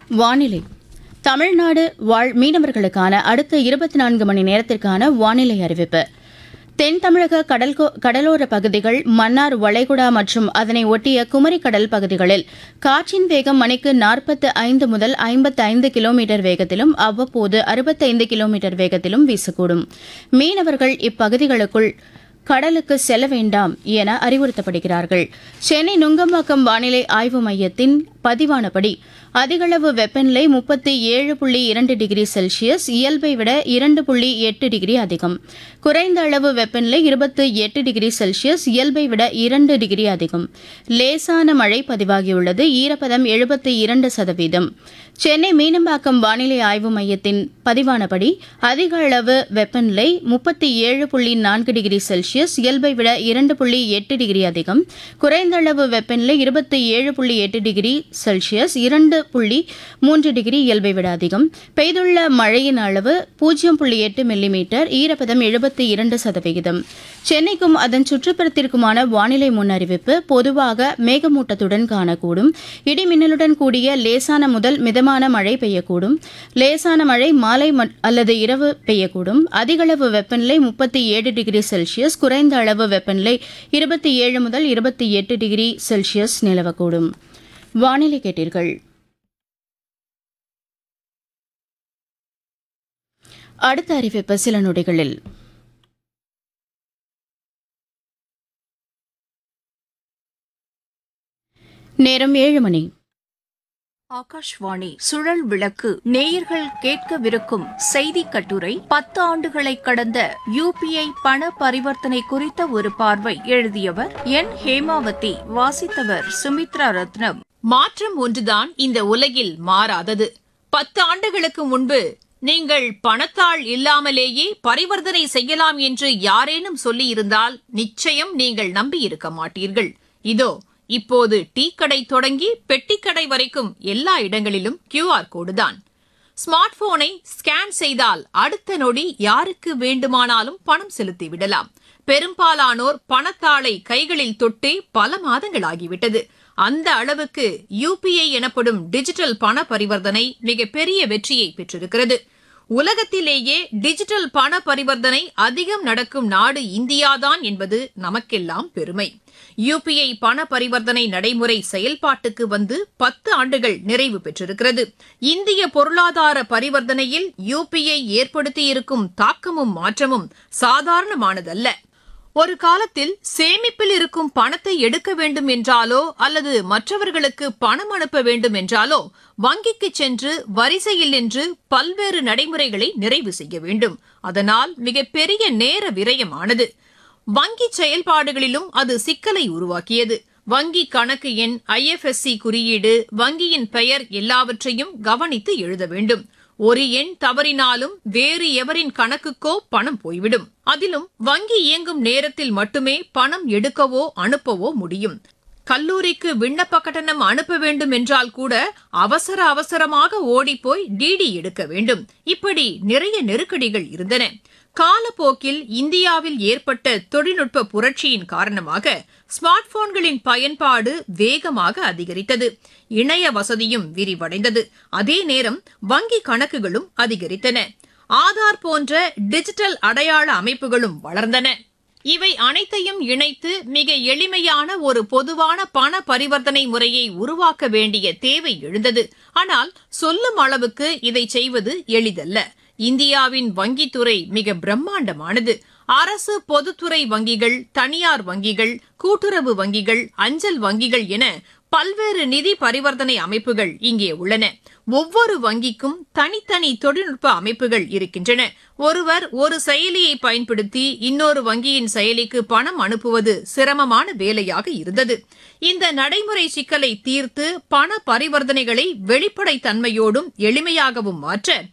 வானிலை தமிழ்நாடு வாழ் மீனவர்களுக்கான அடுத்த இருபத்தி நான்கு மணி நேரத்திற்கான வானிலை அறிவிப்பு தென் தமிழக கடல்கோ- கடலோர பகுதிகள் மன்னார் வளைகுடா மற்றும் அதனை ஒட்டிய குமரி கடல் பகுதிகளில் காற்றின் வேகம் மணிக்கு நாற்பத்து ஐந்து முதல் ஐம்பத்து ஐந்து கிலோமீட்டர் வேகத்திலும் அவ்வப்போது அறுபத்தைந்து கிலோமீட்டர் வேகத்திலும் வீசக்கூடும் மீனவர்கள் இப்பகுதிகளுக்குள் கடலுக்கு செல்ல வேண்டாம் என அறிவுறுத்தப்படுகிறார்கள் சென்னை நுங்கம்பாக்கம் வானிலை ஆய்வு மையத்தின் பதிவானபடி அதிகளவு வெப்பநிலை முப்பத்தி ஏழு புள்ளி இரண்டு டிகிரி செல்சியஸ் இயல்பை விட இரண்டு புள்ளி எட்டு டிகிரி அதிகம் குறைந்த அளவு வெப்பநிலை இருபத்தி எட்டு டிகிரி செல்சியஸ் இயல்பை விட இரண்டு டிகிரி அதிகம் லேசான மழை பதிவாகியுள்ளது ஈரப்பதம் எழுபத்தி இரண்டு சதவீதம் சென்னை மீனம்பாக்கம் வானிலை ஆய்வு மையத்தின் பதிவானபடி அதிக அளவு வெப்பநிலை முப்பத்தி ஏழு புள்ளி நான்கு டிகிரி செல்சியஸ் இயல்பை விட இரண்டு புள்ளி எட்டு டிகிரி அதிகம் குறைந்த அளவு வெப்பநிலை இருபத்தி ஏழு புள்ளி எட்டு டிகிரி செல்சியஸ் இரண்டு புள்ளி மூன்று டிகிரி இயல்பை விட அதிகம் பெய்துள்ள மழையின் அளவு பூஜ்ஜியம் புள்ளி எட்டு மில்லிமீட்டர் ஈரப்பதம் எழுபத்தி இரண்டு சதவிகிதம் சென்னைக்கும் அதன் சுற்றுப்புறத்திற்குமான வானிலை முன்னறிவிப்பு பொதுவாக மேகமூட்டத்துடன் காணக்கூடும் இடிமின்னலுடன் கூடிய லேசான முதல் மிதமான மழை பெய்யக்கூடும் லேசான மழை மாலை மட்- அல்லது இரவு பெய்யக்கூடும் அதிகளவு வெப்பநிலை முப்பத்தி ஏழு டிகிரி செல்சியஸ் குறைந்த அளவு வெப்பநிலை இருபத்தி ஏழு முதல் இருபத்தி எட்டு டிகிரி செல்சியஸ் நிலவக்கூடும் வானிலை கேட்டீர்கள் அடுத்த அறிவிப்பு சில நொடிகளில் நேரம் ஏழு மணி ஆகாஷ்வாணி சுழல் விளக்கு நேயர்கள் கேட்கவிருக்கும் செய்தி கட்டுரை பத்து ஆண்டுகளை கடந்த யுபிஐ பண பரிவர்த்தனை குறித்த ஒரு பார்வை எழுதியவர் என் ஹேமாவதி வாசித்தவர் சுமித்ரா ரத்னம் மாற்றம் ஒன்றுதான் இந்த உலகில் மாறாதது பத்து ஆண்டுகளுக்கு முன்பு நீங்கள் பணத்தாள் இல்லாமலேயே பரிவர்த்தனை செய்யலாம் என்று யாரேனும் சொல்லியிருந்தால் நிச்சயம் நீங்கள் நம்பியிருக்க மாட்டீர்கள் இதோ இப்போது டீ கடை தொடங்கி பெட்டிக்கடை வரைக்கும் எல்லா இடங்களிலும் கியூஆர் கோடு தான் ஸ்மார்ட் போனை ஸ்கேன் செய்தால் அடுத்த நொடி யாருக்கு வேண்டுமானாலும் பணம் செலுத்தி விடலாம் பெரும்பாலானோர் பணத்தாளை கைகளில் தொட்டே பல மாதங்கள் ஆகிவிட்டது அந்த அளவுக்கு யுபிஐ எனப்படும் டிஜிட்டல் பண பரிவர்த்தனை மிகப்பெரிய வெற்றியை பெற்றிருக்கிறது உலகத்திலேயே டிஜிட்டல் பண பரிவர்த்தனை அதிகம் நடக்கும் நாடு இந்தியாதான் என்பது நமக்கெல்லாம் பெருமை யுபிஐ பண பரிவர்த்தனை நடைமுறை செயல்பாட்டுக்கு வந்து பத்து ஆண்டுகள் நிறைவு பெற்றிருக்கிறது இந்திய பொருளாதார பரிவர்த்தனையில் யுபிஐ ஏற்படுத்தியிருக்கும் தாக்கமும் மாற்றமும் சாதாரணமானதல்ல ஒரு காலத்தில் சேமிப்பில் இருக்கும் பணத்தை எடுக்க வேண்டும் என்றாலோ அல்லது மற்றவர்களுக்கு பணம் அனுப்ப வேண்டும் என்றாலோ வங்கிக்கு சென்று வரிசையில் நின்று பல்வேறு நடைமுறைகளை நிறைவு செய்ய வேண்டும் அதனால் மிகப்பெரிய நேர விரயமானது வங்கி செயல்பாடுகளிலும் அது சிக்கலை உருவாக்கியது வங்கி கணக்கு எண் ஐஎஃப்எஸ்சி குறியீடு வங்கியின் பெயர் எல்லாவற்றையும் கவனித்து எழுத வேண்டும் ஒரு எண் தவறினாலும் வேறு எவரின் கணக்குக்கோ பணம் போய்விடும் அதிலும் வங்கி இயங்கும் நேரத்தில் மட்டுமே பணம் எடுக்கவோ அனுப்பவோ முடியும் கல்லூரிக்கு விண்ணப்ப கட்டணம் அனுப்ப வேண்டும் என்றால் கூட அவசர அவசரமாக ஓடிப்போய் டிடி எடுக்க வேண்டும் இப்படி நிறைய நெருக்கடிகள் இருந்தன காலப்போக்கில் இந்தியாவில் ஏற்பட்ட தொழில்நுட்ப புரட்சியின் காரணமாக ஸ்மார்ட் போன்களின் பயன்பாடு வேகமாக அதிகரித்தது இணைய வசதியும் விரிவடைந்தது அதே நேரம் வங்கி கணக்குகளும் அதிகரித்தன ஆதார் போன்ற டிஜிட்டல் அடையாள அமைப்புகளும் வளர்ந்தன இவை அனைத்தையும் இணைத்து மிக எளிமையான ஒரு பொதுவான பண பரிவர்த்தனை முறையை உருவாக்க வேண்டிய தேவை எழுந்தது ஆனால் சொல்லும் அளவுக்கு இதை செய்வது எளிதல்ல இந்தியாவின் வங்கித்துறை மிக பிரம்மாண்டமானது அரசு பொதுத்துறை வங்கிகள் தனியார் வங்கிகள் கூட்டுறவு வங்கிகள் அஞ்சல் வங்கிகள் என பல்வேறு நிதி பரிவர்த்தனை அமைப்புகள் இங்கே உள்ளன ஒவ்வொரு வங்கிக்கும் தனித்தனி தொழில்நுட்ப அமைப்புகள் இருக்கின்றன ஒருவர் ஒரு செயலியை பயன்படுத்தி இன்னொரு வங்கியின் செயலிக்கு பணம் அனுப்புவது சிரமமான வேலையாக இருந்தது இந்த நடைமுறை சிக்கலை தீர்த்து பண பரிவர்த்தனைகளை வெளிப்படைத்தன்மையோடும் எளிமையாகவும் மாற்ற